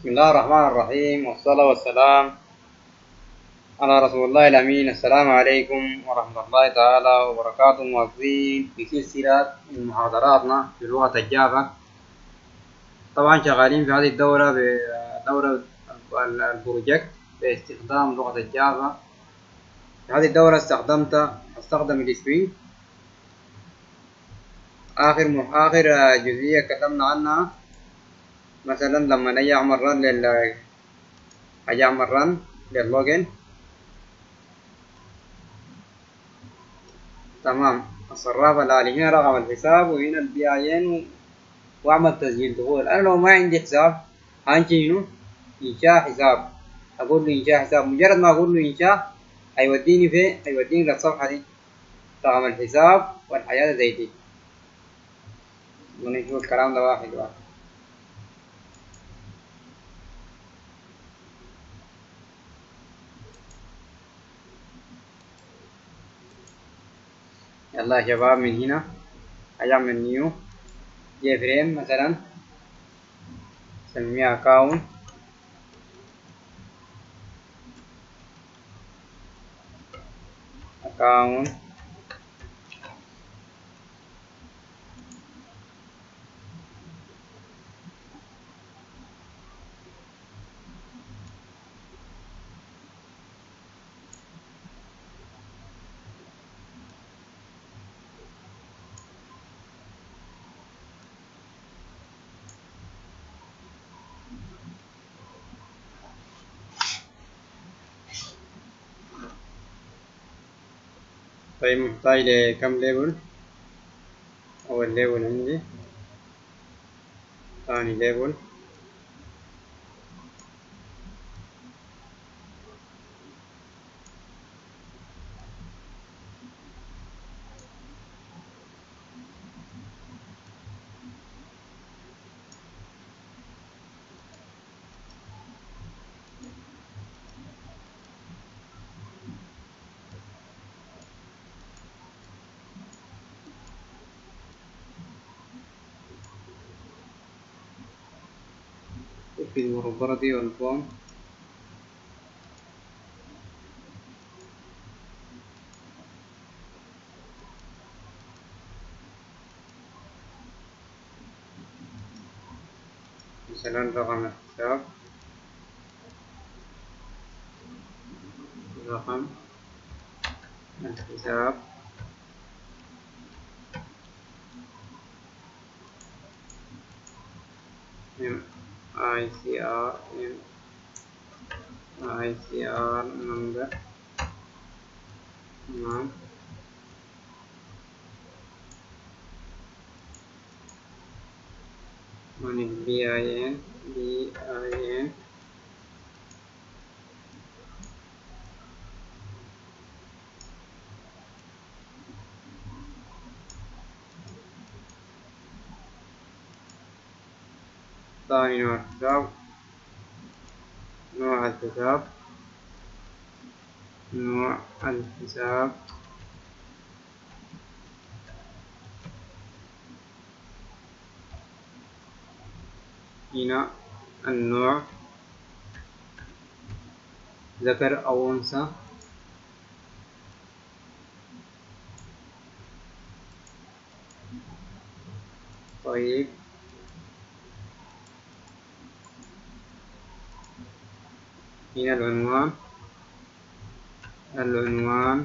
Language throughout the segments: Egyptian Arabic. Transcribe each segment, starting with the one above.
بسم الله الرحمن الرحيم والصلاة والسلام على رسول الله الأمين السلام عليكم ورحمة الله تعالى وبركاته موظفين في سلسلة من محاضراتنا في لغة الجافا طبعا شغالين في هذه الدورة بدورة البروجكت باستخدام لغة الجافا في هذه الدورة استخدمت استخدم السبرينج آخر آخر جزئية تكلمنا عنها مثلا لما نجي أعمل رن لل أجي أعمل رن لللوجن تمام الصرافة الآلي هنا رقم الحساب وهنا البي اي ان واعمل تسجيل دخول انا لو ما عندي حساب هنجي شنو انشاء حساب اقول له انشاء حساب مجرد ما اقول له انشاء هيوديني في هيوديني للصفحة دي رقم الحساب والحياة زي دي ونشوف الكلام ده واحد واحد يلا يا شباب من هنا هيعمل نيو جي فريم مثلا سميها اكاونت اكاونت طيب محتاج لكم ليبل أول ليبل عندي ثاني ليبل في المربرة والفوم مثلا رقم الحساب رقم الحساب ICR in ICR number name one is BIN BIN ثاني نوع الحساب نوع الحساب نوع الحساب هنا النوع ذكر أو أنثى طيب هنا العنوان العنوان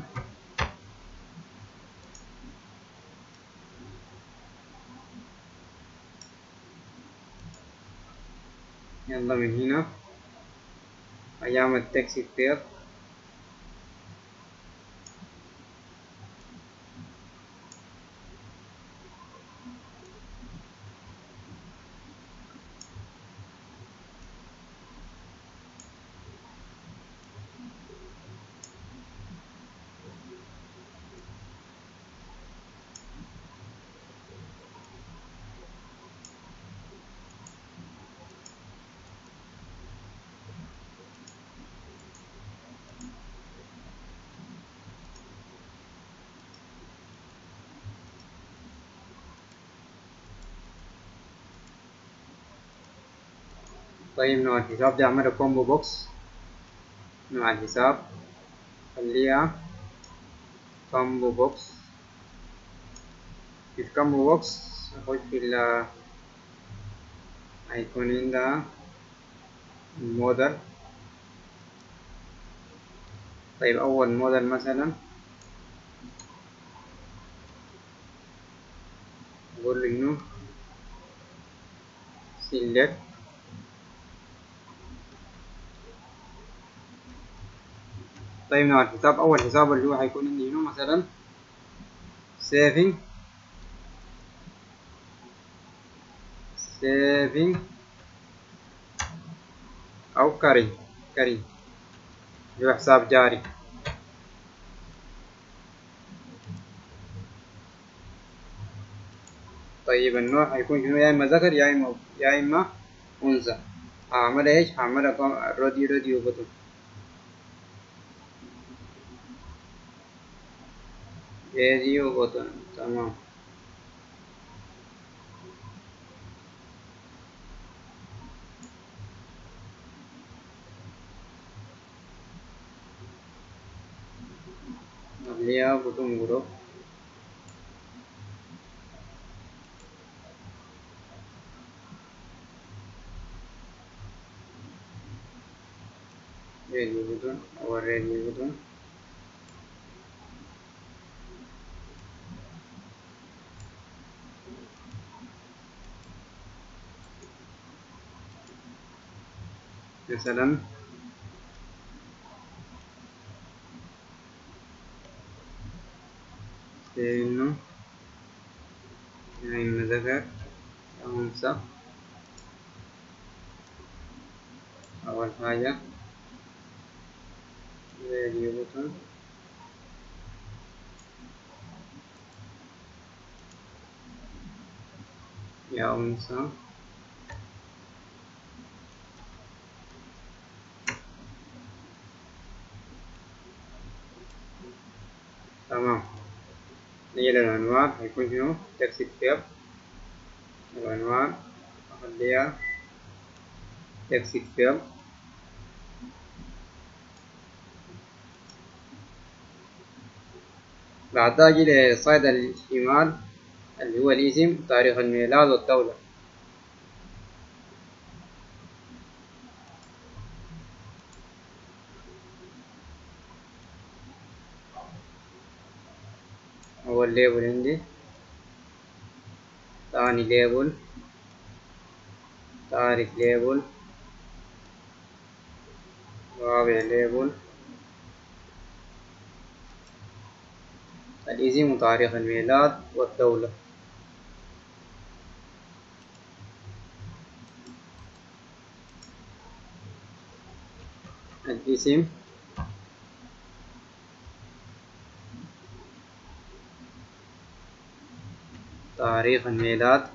يلا من هنا أيام التاكسي كتير طيب نوع الحساب دي أعملها كومبو بوكس نوع الحساب خليها كومبو بوكس في الكومبو بوكس أخش في ال هيكون عندها الموديل طيب أول موديل مثلا أقول له إنه select طيب نوع الحساب أول حساب اللي هو هيكون عندي هنا مثلا saving saving أو كاري كاري اللي هو حساب جاري طيب النوع هيكون شنو يا إما ذكر يا إما يا إما أنثى هعملها إيش هعملها راديو راديو بطن راديو بطن تمام लिया बुटुम गुरो radio button our radio button مثلا إنه يعني إما ذكر أو أنثى أول حاجة radio button يا أنثى تمام نيجي للعنوان هيكون شنو تكست فيب العنوان أخليها تكست فيب بعدها أجي للصيد الشمال اللي هو الاسم تاريخ الميلاد والدولة أول ليبل عندي ثاني ليبل تاريخ ليبل رابع ليبل الاسم وتاريخ الميلاد والدولة الاسم تاريخ الميلاد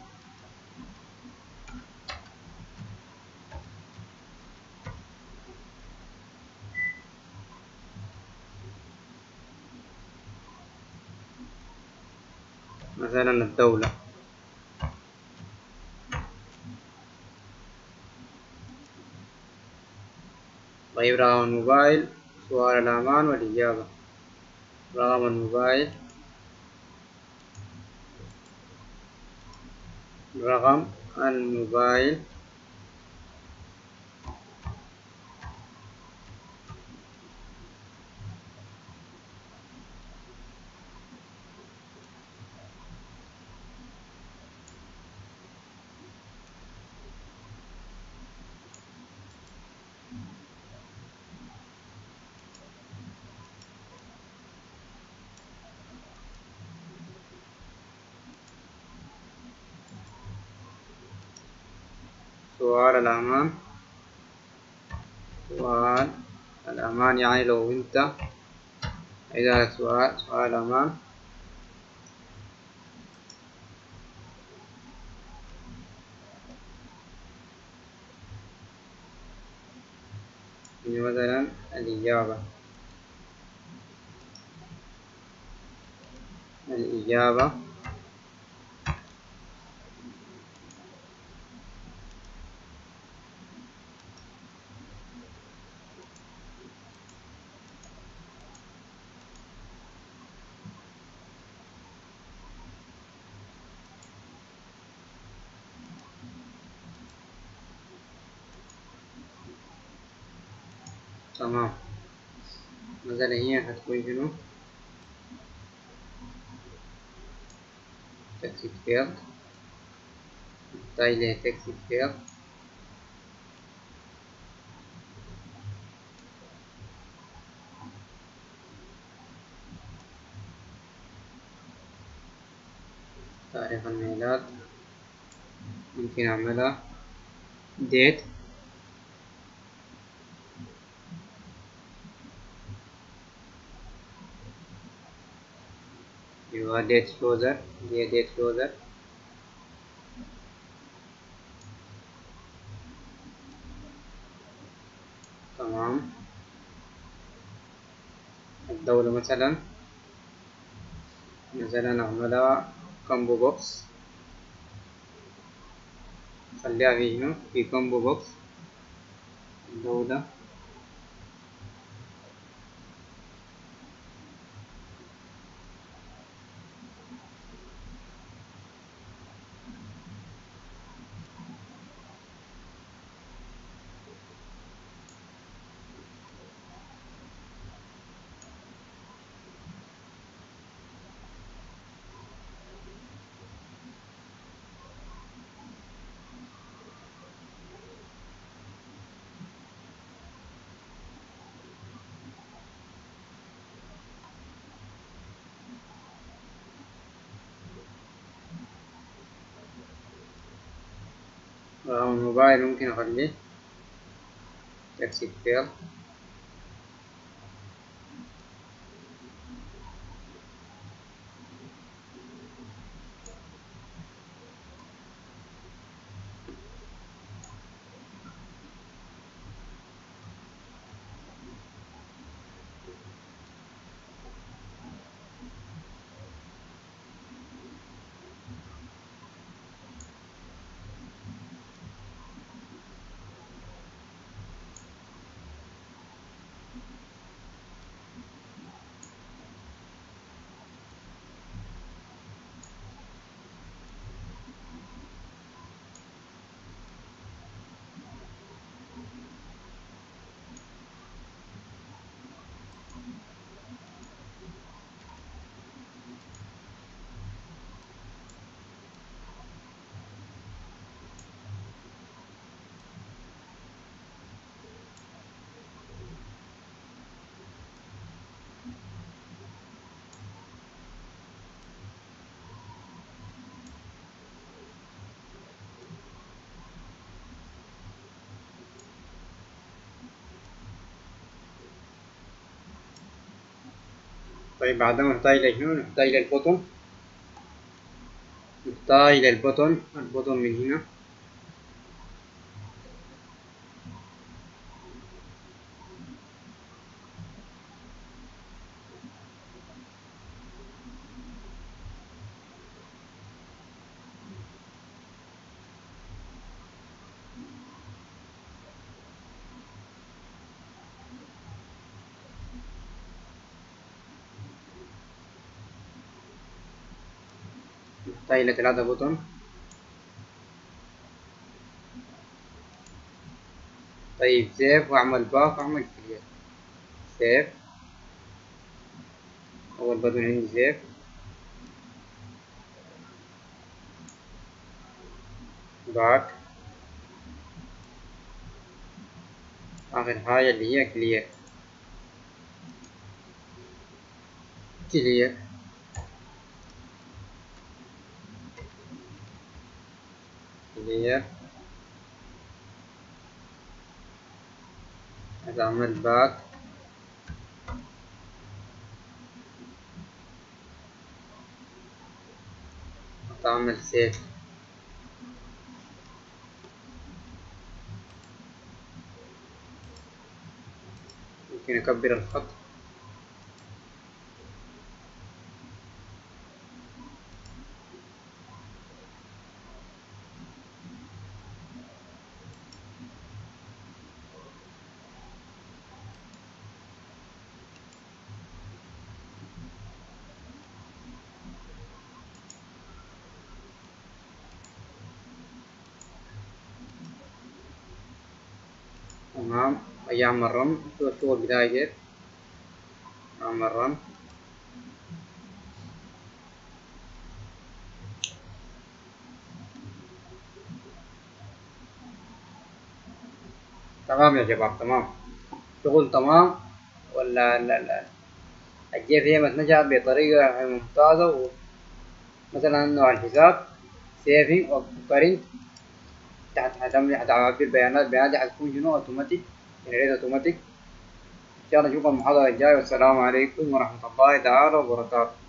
مثلا الدولة طيب رقم الموبايل سؤال الأمان والإجابة رقم الموبايل رقم الموبايل سؤال الأمان سؤال الأمان يعني لو أنت إذا لك سؤال سؤال الأمان مثلا الإجابة الإجابة تمام مثلا هي هتكون شنو تكسيد فيلد تايلي تكسيد فيلد تاريخ الميلاد ممكن أعملها date يبقى date closer دي date closer تمام الدولة مثلا مثلا أعملها كومبو بوكس خليها في هنا في كومبو بوكس الدولة الموبايل ممكن أخليه تاكسي فيل طيب بعدما نحتاج إلى شنو نحتاج إلى البوتون نحتاج إلى البوتون البوتون من هنا نحتاج إلى ثلاثة بوتون طيب سيف واعمل باك واعمل كلير سيف أول بوتون عندي سيف باك آخر حاجة اللي هي كلير كلير clear أعمل باك أعمل سيف ممكن أكبر الخط تمام أيام الرم شو الشغل بتاعي كيف أيام الرم تمام يا شباب تمام شغل تمام ولا لا لا الجيف هي متنجح بطريقة ممتازة مثلا نوع الحساب سيفنج او كارنت تحت هتعمل هتعبي البيانات البيانات دي هتكون شنو اوتوماتيك جنريت اوتوماتيك ان شاء الله نشوفكم المحاضرة الجاية والسلام عليكم ورحمة الله تعالى وبركاته